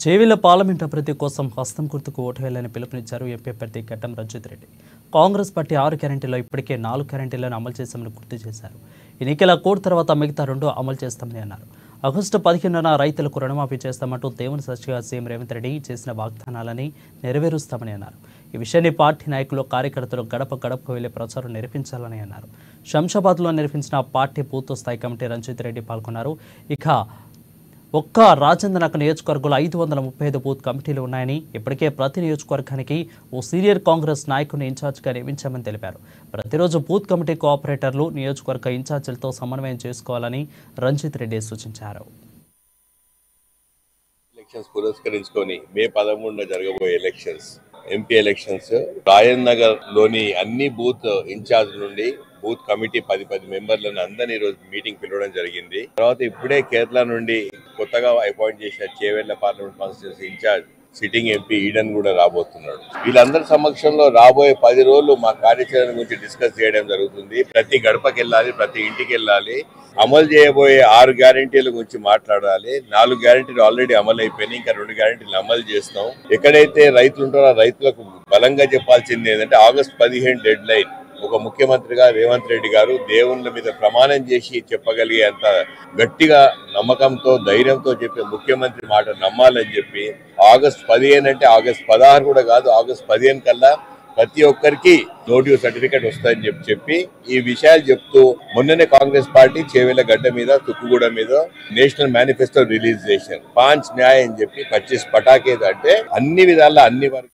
Chevella parliament అభివృద్ధి కోసం హస్తం గుర్తుకు ఓటు వేయాలని పిలుపునిచ్చారు ఎంపీ అభ్యర్థి గడ్డం రంజిత్ రెడ్డి కాంగ్రెస్ పార్టీ ఆరు గ్యారెంటీలో ఇప్పటికే నాలుగు గ్యారెంటీలను అమలు చేశామని గుర్తు చేశారు ఎన్నికల కోడ్ తర్వాత మిగతా రెండు అమలు చేస్తామని అన్నారు ఆగస్టు పదిహేనున రైతులకు రుణమాఫీ చేస్తామంటూ దేవుని సాక్షిగా సీఎం రేవంత్ రెడ్డి చేసిన వాగ్దానాలని నెరవేరుస్తామని అన్నారు ఈ విషయాన్ని పార్టీ నాయకులు కార్యకర్తలు గడప గడపకు వెళ్లే ప్రచారం నిర్వహించాలని అన్నారు శంషాబాద్లో నిర్వహించిన పార్టీ బూత్ స్థాయి కమిటీ రంజిత్ రెడ్డి పాల్గొన్నారు ఇక ఒక్క రాజేంద్రనగర్ నియోజకవర్గంలో ఐదు వందల ముప్పై ఐదు బూత్ కమిటీలు ఉన్నాయని ఇప్పటికే ప్రతి నియోజకవర్గానికి ఓ సీనియర్ కాంగ్రెస్ నాయకుని ఇన్ఛార్జ్గా నియమించామని తెలిపారు ప్రతిరోజు బూత్ కమిటీ కోఆపరేటర్లు నియోజకవర్గ ఇన్ఛార్జీలతో సమన్వయం చేసుకోవాలని రంజిత్ రెడ్డి సూచించారు ఎలక్షన్స్ పురస్కరించుకొని మే పదమూడున జరగబోయే elections MP elections Rayan Nagar లోని అన్ని బూత్ ఇన్ఛార్జ్ నుండి బూత్ కమిటీ పది పది మెంబర్లను అందరినీ ఈరోజు మీటింగ్ పిలవడం జరిగింది తర్వాత ఇప్పుడే కేరళ నుండి కొత్తగా అపాయింట్ చేసిన Chevella parliament constituency incharge sitting MP ఈడన్ కూడా రాబోతున్నాడు వీళ్ళందరి సమక్షంలో రాబోయే పది రోజులు మా కార్యాచరణ గురించి డిస్కస్ చేయడం జరుగుతుంది ప్రతి గడపకి వెళ్ళాలి ప్రతి ఇంటికి వెళ్ళాలి అమలు చేయబోయే ఆరు గ్యారంటీల గురించి మాట్లాడాలి నాలుగు గ్యారంటీలు ఆల్రెడీ అమలు అయిపోయినాయి ఇంకా రెండు గ్యారంటీలు అమలు చేస్తాం ఎక్కడైతే రైతులు ఉంటారో ఆ రైతులకు బలంగా చెప్పాల్సింది ఏంటంటే ఆగస్ట్ పదిహేను డెడ్ లైన్ ఒక ముఖ్యమంత్రిగా రేవంత్ రెడ్డి గారు దేవుళ్ళ మీద ప్రమాణం చేసి చెప్పగలిగే అంత గట్టిగా నమ్మకంతో ధైర్యంతో చెప్పే ముఖ్యమంత్రి మాట నమ్మాలని చెప్పి ఆగస్ట్ పదిహేను అంటే ఆగస్ట్ పదహారు కూడా కాదు ఆగస్ట్ పదిహేను కల్లా ప్రతి ఒక్కరికి నోటివ్ సర్టిఫికేట్ వస్తాయని చెప్పి చెప్పి ఈ విషయాలు చెప్తూ మొన్ననే కాంగ్రెస్ పార్టీ చేవేల గడ్డ మీద తుక్కుగూడ మీద నేషనల్ మేనిఫెస్టో రిలీజ్ చేశారు పాంచ్ న్యాయ్ అని చెప్పి పచ్చిస్ పటాకేది అంటే అన్ని విధాల అన్ని వర్గ